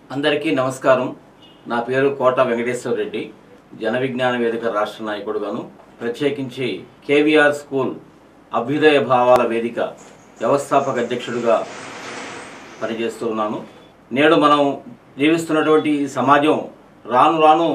అందరికీ నమస్కారం నా పేరు కోట వెంకటేశ్వర రెడ్డి జన విజ్ఞాన వేదిక రాష్ట్ర నాయకుడుగాను ప్రత్యేకించి కేవీఆర్ స్కూల్ అభ్యుదయ భావాల వేదిక వ్యవస్థాపక అధ్యక్షుడిగా పనిచేస్తూ ఉన్నాను నేడు మనం జీవిస్తున్నటువంటి ఈ సమాజం రాను రాను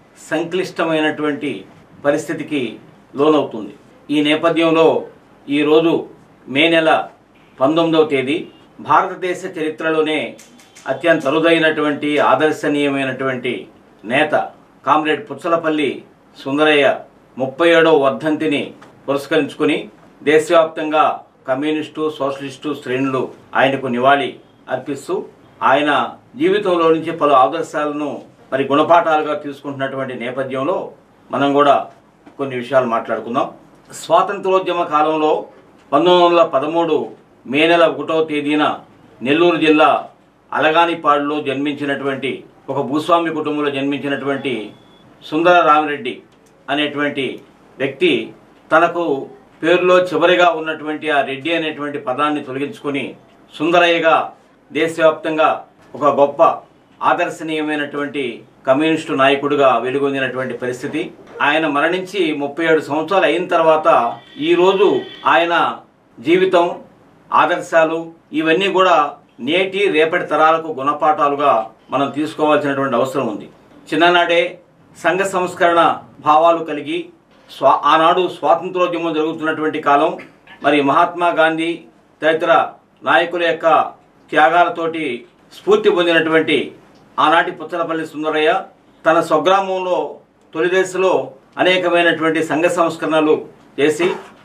సంక్లిష్టమైనటువంటి పరిస్థితికి లోనవుతుంది ఈ నేపథ్యంలో ఈరోజు మే నెల పంతొమ్మిదవ తేదీ భారతదేశ చరిత్రలోనే అత్యంత అరుదైనటువంటి ఆదర్శనీయమైనటువంటి నేత కామ్రేడ్ పుచ్చలపల్లి సుందరయ్య ముప్పై ఏడవ వర్ధంతిని పురస్కరించుకుని దేశవ్యాప్తంగా కమ్యూనిస్టు సోషలిస్టు శ్రేణులు ఆయనకు నివాళి అర్పిస్తూ ఆయన జీవితంలో నుంచి పలు ఆదర్శాలను మరి గుణపాఠాలుగా తీసుకుంటున్నటువంటి నేపథ్యంలో మనం కూడా కొన్ని విషయాలు మాట్లాడుకుందాం స్వాతంత్రోద్యమ కాలంలో పంతొమ్మిది వందల పదమూడు మే నెల ఒకటో తేదీన నెల్లూరు జిల్లా అలగానిపాడులో జన్మించినటువంటి ఒక భూస్వామి కుటుంబంలో జన్మించినటువంటి సుందర రామిరెడ్డి అనేటువంటి వ్యక్తి తనకు పేరులో చివరిగా ఉన్నటువంటి ఆ రెడ్డి అనేటువంటి పదాన్ని తొలగించుకొని సుందరయ్యగా దేశవ్యాప్తంగా ఒక గొప్ప ఆదర్శనీయమైనటువంటి కమ్యూనిస్టు నాయకుడిగా వెలుగొందినటువంటి పరిస్థితి ఆయన మరణించి ముప్పై ఏడు సంవత్సరాలు అయిన తర్వాత ఈరోజు ఆయన జీవితం ఆదర్శాలు ఇవన్నీ కూడా నేటి రేపటి తరాలకు గుణపాఠాలుగా మనం తీసుకోవాల్సినటువంటి అవసరం ఉంది చిన్ననాడే సంఘ సంస్కరణ భావాలు కలిగి స్వా ఆనాడు స్వాతంత్రోద్యమం జరుగుతున్నటువంటి కాలం మరి మహాత్మా గాంధీ తదితర నాయకుల యొక్క త్యాగాలతోటి స్ఫూర్తి పొందినటువంటి ఆనాటి పుచ్చలపల్లి సుందరయ్య తన స్వగ్రామంలో తొలి దశలో అనేకమైనటువంటి సంఘ సంస్కరణలు చేసి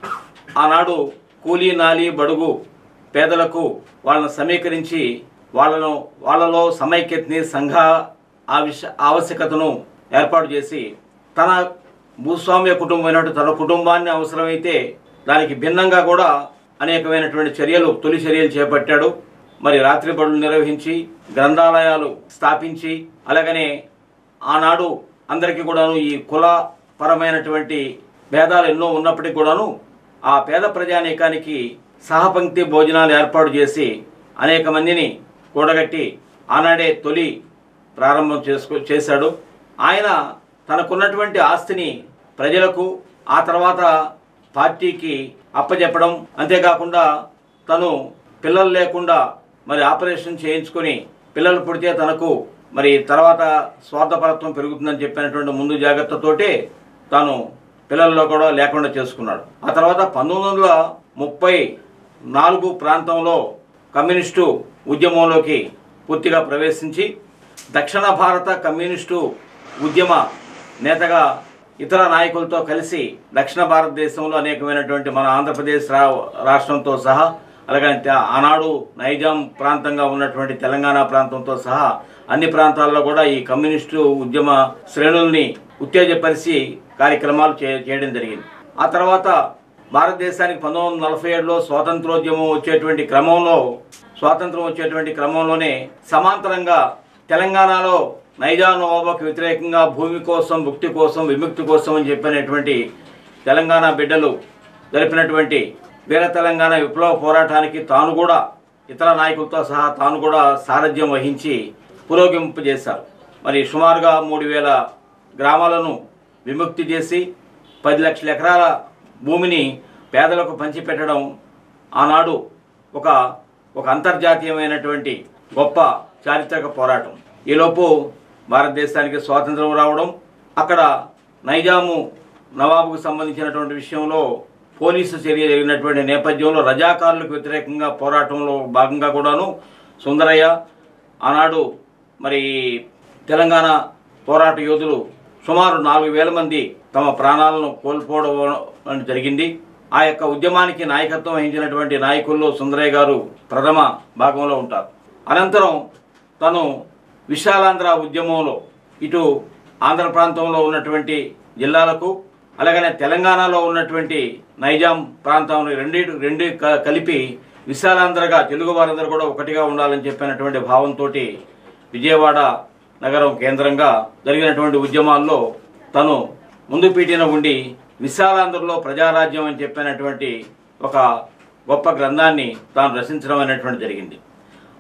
ఆనాడు కూలీ నాలి బడుగు పేదలకు వాళ్ళను సమీకరించి వాళ్ళను వాళ్ళలో సమైక్యతని సంఘ ఆవిష ఆవశ్యకతను ఏర్పాటు చేసి తన భూస్వామ్య కుటుంబం అయినట్టు తన కుటుంబాన్ని అవసరమైతే దానికి భిన్నంగా కూడా అనేకమైనటువంటి చర్యలు తొలి చర్యలు చేపట్టాడు మరి రాత్రి బడులు నిర్వహించి గ్రంథాలయాలు స్థాపించి అలాగనే ఆనాడు అందరికీ కూడాను ఈ కుల పరమైనటువంటి భేదాలు ఎన్నో ఉన్నప్పటికీ కూడాను ఆ పేద ప్రజానీకానికి సహపంక్తి భోజనాలు ఏర్పాటు చేసి అనేక మందిని కూడగట్టి ఆనాడే తొలి ప్రారంభం చేసుకో చేశాడు ఆయన తనకున్నటువంటి ఆస్తిని ప్రజలకు ఆ తర్వాత పార్టీకి అప్పచెప్పడం అంతేకాకుండా తను పిల్లలు లేకుండా మరి ఆపరేషన్ చేయించుకొని పిల్లలు పుడితే తనకు మరి తర్వాత స్వార్థపరత్వం పెరుగుతుందని చెప్పినటువంటి ముందు జాగ్రత్తతోటే తాను పిల్లల్లో కూడా లేకుండా చేసుకున్నాడు ఆ తర్వాత పంతొమ్మిది వందల ముప్పై నాలుగు ప్రాంతంలో కమ్యూనిస్టు ఉద్యమంలోకి పూర్తిగా ప్రవేశించి దక్షిణ భారత కమ్యూనిస్టు ఉద్యమ నేతగా ఇతర నాయకులతో కలిసి దక్షిణ భారతదేశంలో అనేకమైనటువంటి మన ఆంధ్రప్రదేశ్ రా రాష్ట్రంతో సహా అలాగే త- ఆనాడు నైజాం ప్రాంతంగా ఉన్నటువంటి తెలంగాణ ప్రాంతంతో సహా అన్ని ప్రాంతాల్లో కూడా ఈ కమ్యూనిస్టు ఉద్యమ శ్రేణుల్ని ఉత్తేజపరిచి కార్యక్రమాలు చే- చేయడం జరిగింది ఆ తర్వాత భారతదేశానికి పంతొమ్మిది వందల నలభై ఏడులో స్వాతంత్రోద్యమం వచ్చేటువంటి క్రమంలో స్వాతంత్రం వచ్చేటువంటి క్రమంలోనే సమాంతరంగా తెలంగాణలో నైజా నవాబుకు వ్యతిరేకంగా భూమి కోసం ముక్తి కోసం విముక్తి కోసం అని చెప్పినటువంటి తెలంగాణ బిడ్డలు జరిపినటువంటి వీర తెలంగాణ విప్లవ పోరాటానికి తాను కూడా ఇతర నాయకులతో సహా తాను కూడా సారథ్యం వహించి పురోగింపు చేశారు మరి సుమారుగా మూడు వేల గ్రామాలను విముక్తి చేసి పది లక్షల ఎకరాల భూమిని పేదలకు పంచిపెట్టడం ఆనాడు ఒక ఒక అంతర్జాతీయమైనటువంటి గొప్ప చారిత్రక పోరాటం ఈలోపు భారతదేశానికి స్వాతంత్రం రావడం అక్కడ నైజాము నవాబుకు సంబంధించినటువంటి విషయంలో పోలీసు చర్య జరిగినటువంటి నేపథ్యంలో రజాకారులకు వ్యతిరేకంగా పోరాటంలో భాగంగా కూడాను సుందరయ్య ఆనాడు మరి తెలంగాణ పోరాట యోధులు సుమారు నాలుగు వేల మంది తమ ప్రాణాలను కోల్పోవడం అనేది జరిగింది ఆ యొక్క ఉద్యమానికి నాయకత్వం వహించినటువంటి నాయకుల్లో సుందరయ్య గారు ప్రథమ భాగంలో ఉంటారు అనంతరం తను విశాలాంధ్ర ఉద్యమంలో ఇటు ఆంధ్ర ప్రాంతంలో ఉన్నటువంటి జిల్లాలకు అలాగనే తెలంగాణలో ఉన్నటువంటి నైజాం ప్రాంతం రెండు రెండు క- కలిపి విశాలాంధ్రగా తెలుగు వారందరూ కూడా ఒకటిగా ఉండాలని చెప్పినటువంటి భావంతో విజయవాడ నగరం కేంద్రంగా జరిగినటువంటి ఉద్యమాల్లో తను ముందు పీటిన ఉండి విశాలాంధ్రలో ప్రజారాజ్యం అని చెప్పినటువంటి ఒక గొప్ప గ్రంథాన్ని తాను రచించడం అనేటువంటి జరిగింది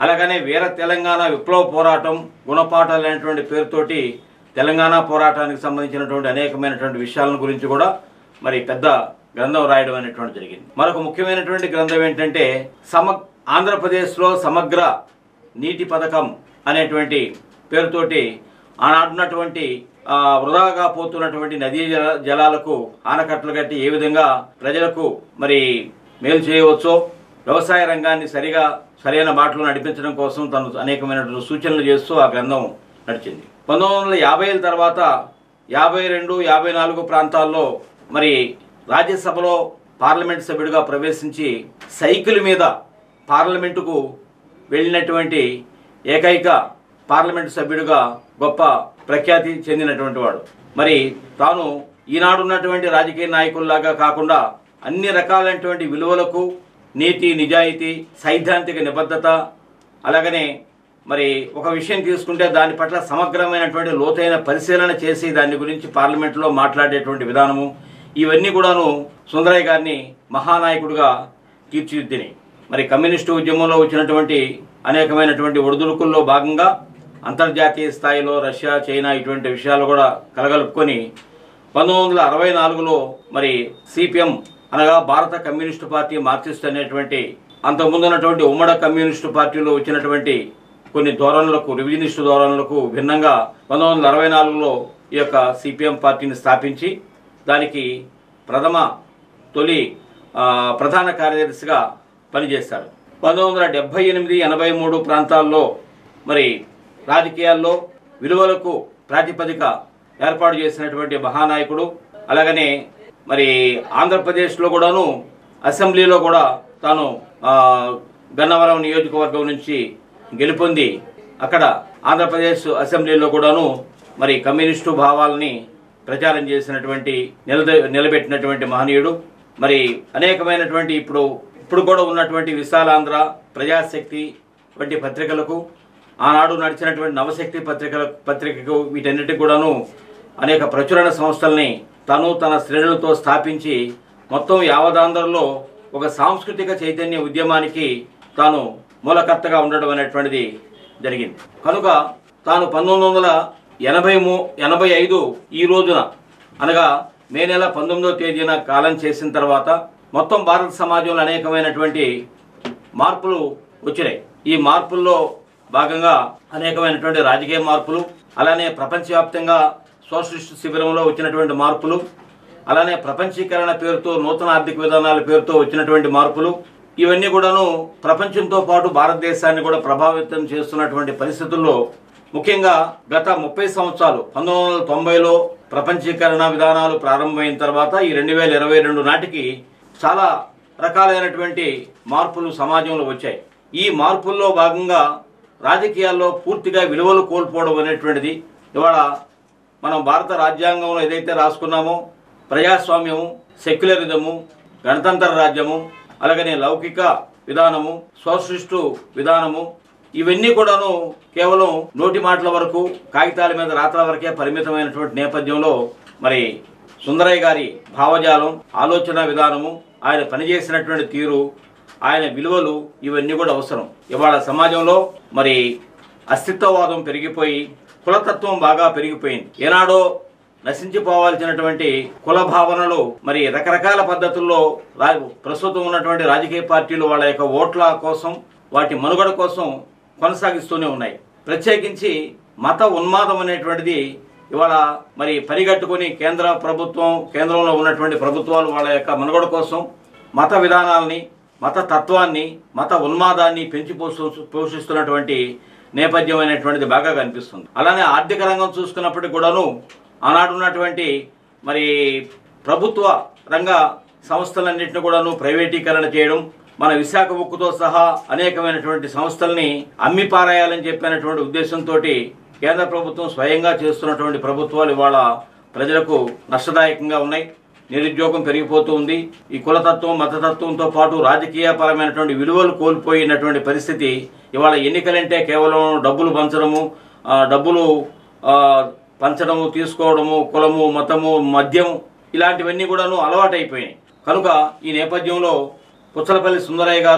అలాగనే వీర తెలంగాణ విప్లవ పోరాటం గుణపాఠాలు అనేటువంటి పేరుతోటి తెలంగాణ పోరాటానికి సంబంధించినటువంటి అనేకమైనటువంటి విషయాల గురించి కూడా మరి పెద్ద గ్రంథం రాయడం అనేటువంటి జరిగింది మరొక ముఖ్యమైనటువంటి గ్రంథం ఏంటంటే సమ ఆంధ్రప్రదేశ్లో సమగ్ర నీటి పథకం అనేటువంటి పేరుతోటి ఆనాడున్నటువంటి ఆ, వృధాగా పోతున్నటువంటి నదీ జల- జలాలకు ఆనకట్టలు కట్టి ఏ విధంగా ప్రజలకు మరి మేలు చేయవచ్చో వ్యవసాయ రంగాన్ని సరిగా సరైన బాటలో నడిపించడం కోసం తను అనేకమైనటువంటి సూచనలు చేస్తూ ఆ గ్రంథం నడిచింది పంతొమ్మిది వందల యాభైల తర్వాత యాభై రెండు యాభై నాలుగు ప్రాంతాల్లో మరి రాజ్యసభలో పార్లమెంట్ సభ్యుడిగా ప్రవేశించి సైకిల్ మీద పార్లమెంటుకు వెళ్ళినటువంటి ఏకైక పార్లమెంట్ సభ్యుడిగా గొప్ప ప్రఖ్యాతి చెందినటువంటి వాడు మరి తాను ఈనాడు ఉన్నటువంటి రాజకీయ నాయకుల్లాగా కాకుండా అన్ని రకాలైనటువంటి విలువలకు నీతి నిజాయితీ సైద్ధాంతిక నిబద్ధత అలాగనే మరి ఒక విషయం తీసుకుంటే దాని పట్ల సమగ్రమైనటువంటి లోతైన పరిశీలన చేసి దాని గురించి పార్లమెంట్లో మాట్లాడేటువంటి విధానము ఇవన్నీ కూడాను సుందరయ్య గారిని మహానాయకుడిగా తీర్చిదిద్దినాయి మరి కమ్యూనిస్టు ఉద్యమంలో వచ్చినటువంటి అనేకమైనటువంటి ఒడిదుడుకుల్లో భాగంగా అంతర్జాతీయ స్థాయిలో రష్యా చైనా ఇటువంటి విషయాలు కూడా కలగలుపుకొని పంతొమ్మిది వందల అరవై నాలుగులో మరి సిపిఎం అనగా భారత కమ్యూనిస్టు పార్టీ మార్క్సిస్ట్ అనేటువంటి అంతకుముందు ఉన్నటువంటి ఉమ్మడ కమ్యూనిస్టు పార్టీలో వచ్చినటువంటి కొన్ని ధోరణులకు రివిజనిస్టు ధోరణులకు భిన్నంగా పంతొమ్మిది వందల అరవై నాలుగులో ఈ యొక్క సిపిఎం పార్టీని స్థాపించి దానికి ప్రథమ తొలి ఆ, ప్రధాన కార్యదర్శిగా పనిచేశారు పంతొమ్మిది వందల డెబ్బై ఎనిమిది ఎనభై మూడు ప్రాంతాల్లో మరి రాజకీయాల్లో విలువలకు ప్రాతిపదిక ఏర్పాటు చేసినటువంటి మహానాయకుడు అలాగనే మరి ఆంధ్రప్రదేశ్లో కూడాను అసెంబ్లీలో కూడా తాను ఆ, గన్నవరం నియోజకవర్గం నుంచి గెలుపొంది అక్కడ ఆంధ్రప్రదేశ్ అసెంబ్లీలో కూడాను మరి కమ్యూనిస్టు భావాలని ప్రచారం చేసినటువంటి నిలద నిలబెట్టినటువంటి మహనీయుడు మరి అనేకమైనటువంటి ఇప్పుడు ఇప్పుడు కూడా ఉన్నటువంటి విశాలాంధ్ర ప్రజాశక్తి వంటి పత్రికలకు ఆనాడు నడిచినటువంటి నవశక్తి పత్రికల పత్రికకు వీటన్నిటికి కూడాను అనేక ప్రచురణ సంస్థల్ని తను తన శ్రేణులతో స్థాపించి మొత్తం యావదాంధ్రలో ఒక సాంస్కృతిక చైతన్య ఉద్యమానికి తాను మూలకర్తగా ఉండడం అనేటువంటిది జరిగింది కనుక తాను పంతొమ్మిది వందల ఎనభై మూ ఎనభై ఐదు ఈ రోజున అనగా మే నెల పంతొమ్మిదో తేదీన కాలం చేసిన తర్వాత మొత్తం భారత సమాజంలో అనేకమైనటువంటి మార్పులు వచ్చినాయి ఈ మార్పుల్లో భాగంగా అనేకమైనటువంటి రాజకీయ మార్పులు అలానే ప్రపంచవ్యాప్తంగా సోషలిస్ట్ శిబిరంలో వచ్చినటువంటి మార్పులు అలానే ప్రపంచీకరణ పేరుతో నూతన ఆర్థిక విధానాల పేరుతో వచ్చినటువంటి మార్పులు ఇవన్నీ కూడాను ప్రపంచంతో పాటు భారతదేశాన్ని కూడా ప్రభావితం చేస్తున్నటువంటి పరిస్థితుల్లో ముఖ్యంగా గత ముప్పై సంవత్సరాలు పంతొమ్మిది వందల తొంభైలో ప్రపంచీకరణ విధానాలు ప్రారంభమైన తర్వాత ఈ రెండు వేల ఇరవై రెండు నాటికి చాలా రకాలైనటువంటి మార్పులు సమాజంలో వచ్చాయి ఈ మార్పుల్లో భాగంగా రాజకీయాల్లో పూర్తిగా విలువలు కోల్పోవడం అనేటువంటిది ఇవాళ మనం భారత రాజ్యాంగంలో ఏదైతే రాసుకున్నామో ప్రజాస్వామ్యము సెక్యులరిజము గణతంత్ర రాజ్యము అలాగనే లౌకిక విధానము సోషలిస్టు విధానము ఇవన్నీ కూడాను కేవలం నోటి మాటల వరకు కాగితాల మీద రాతల వరకే పరిమితమైనటువంటి నేపథ్యంలో మరి సుందరయ్య గారి భావజాలం ఆలోచన విధానము ఆయన పనిచేసినటువంటి తీరు ఆయన విలువలు ఇవన్నీ కూడా అవసరం ఇవాళ సమాజంలో మరి అస్తిత్వవాదం పెరిగిపోయి కులతత్వం బాగా పెరిగిపోయింది ఏనాడో నశించిపోవాల్సినటువంటి కుల భావనలు మరి రకరకాల పద్ధతుల్లో రా- ప్రస్తుతం ఉన్నటువంటి రాజకీయ పార్టీలు వాళ్ళ యొక్క ఓట్ల కోసం వాటి మనుగడ కోసం కొనసాగిస్తూనే ఉన్నాయి ప్రత్యేకించి మత ఉన్మాదం అనేటువంటిది ఇవాళ మరి పరిగట్టుకొని కేంద్ర ప్రభుత్వం కేంద్రంలో ఉన్నటువంటి ప్రభుత్వాలు వాళ్ళ యొక్క మనుగడ కోసం మత విధానాల్ని మత తత్వాన్ని మత ఉన్మాదాన్ని పెంచి పోషి- పోషిస్తున్నటువంటి నేపథ్యం అనేటువంటిది బాగా కనిపిస్తుంది అలానే ఆర్థిక రంగం చూసుకున్నప్పటికీ కూడాను ఆనాడు ఉన్నటువంటి మరి ప్రభుత్వ రంగ సంస్థలన్నింటినీ కూడాను ప్రైవేటీకరణ చేయడం మన విశాఖ ఉక్కుతో సహా అనేకమైనటువంటి సంస్థల్ని అమ్మి పారేయాలని చెప్పినటువంటి ఉద్దేశంతో కేంద్ర ప్రభుత్వం స్వయంగా చేస్తున్నటువంటి ప్రభుత్వాలు ఇవాళ ప్రజలకు నష్టదాయకంగా ఉన్నాయి నిరుద్యోగం పెరిగిపోతూ ఉంది ఈ కులతత్వం మతతత్వంతో పాటు రాజకీయ పరమైనటువంటి విలువలు కోల్పోయినటువంటి పరిస్థితి ఇవాళ ఎన్నికలంటే కేవలం డబ్బులు పంచడము ఆ, డబ్బులు ఆ, పంచడము తీసుకోవడము కులము మతము మద్యం ఇలాంటివన్నీ కూడాను అలవాటైపోయినాయి కనుక ఈ నేపథ్యంలో పుచ్చలపల్లి సుందరయ్య గారు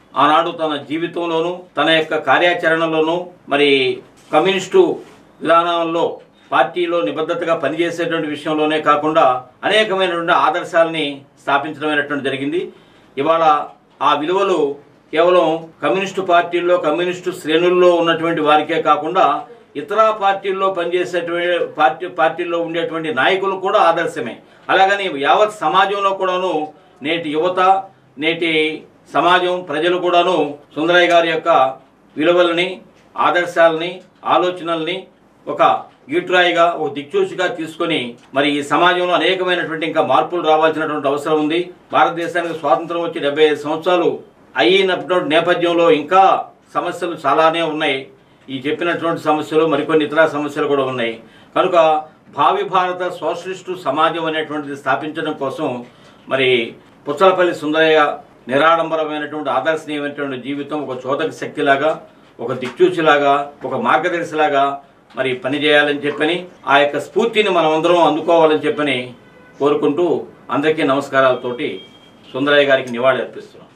ఆనాడు తన జీవితంలోనూ తన యొక్క కార్యాచరణలోనూ మరి కమ్యూనిస్టు విధానంలో పార్టీలో నిబద్ధతగా పనిచేసేటువంటి విషయంలోనే కాకుండా అనేకమైనటువంటి ఆదర్శాలని స్థాపించడమైనటువంటి జరిగింది ఇవాళ ఆ విలువలు కేవలం కమ్యూనిస్టు పార్టీల్లో కమ్యూనిస్టు శ్రేణుల్లో ఉన్నటువంటి వారికే కాకుండా ఇతర పార్టీల్లో పనిచేసేటువంటి పార్టీ పార్టీల్లో ఉండేటువంటి నాయకులు కూడా ఆదర్శమే అలాగని యావత్ సమాజంలో కూడాను నేటి యువత నేటి సమాజం ప్రజలు కూడాను సుందరయ్య గారి యొక్క విలువలని ఆదర్శాలని ఆలోచనల్ని ఒక గీట్రాయిగా ఒక దిక్చూచిగా తీసుకొని మరి ఈ సమాజంలో అనేకమైనటువంటి ఇంకా మార్పులు రావాల్సినటువంటి అవసరం ఉంది భారతదేశానికి స్వాతంత్రం వచ్చి డెబ్బై ఐదు సంవత్సరాలు అయినటువంటి నేపథ్యంలో ఇంకా సమస్యలు చాలానే ఉన్నాయి ఈ చెప్పినటువంటి సమస్యలు మరికొన్ని ఇతర సమస్యలు కూడా ఉన్నాయి కనుక భావి భారత సోషలిస్టు సమాజం అనేటువంటిది స్థాపించడం కోసం మరి పుచ్చలపల్లి సుందరయ్య నిరాడంబరమైనటువంటి ఆదర్శనీయమైనటువంటి జీవితం ఒక చోదక శక్తిలాగా ఒక దిక్చూచిలాగా ఒక మార్గదర్శిలాగా మరి పనిచేయాలని చెప్పని ఆ యొక్క స్ఫూర్తిని మనమందరం అందుకోవాలని చెప్పని కోరుకుంటూ అందరికీ నమస్కారాలతోటి సుందరయ్య గారికి నివాళి అర్పిస్తున్నాం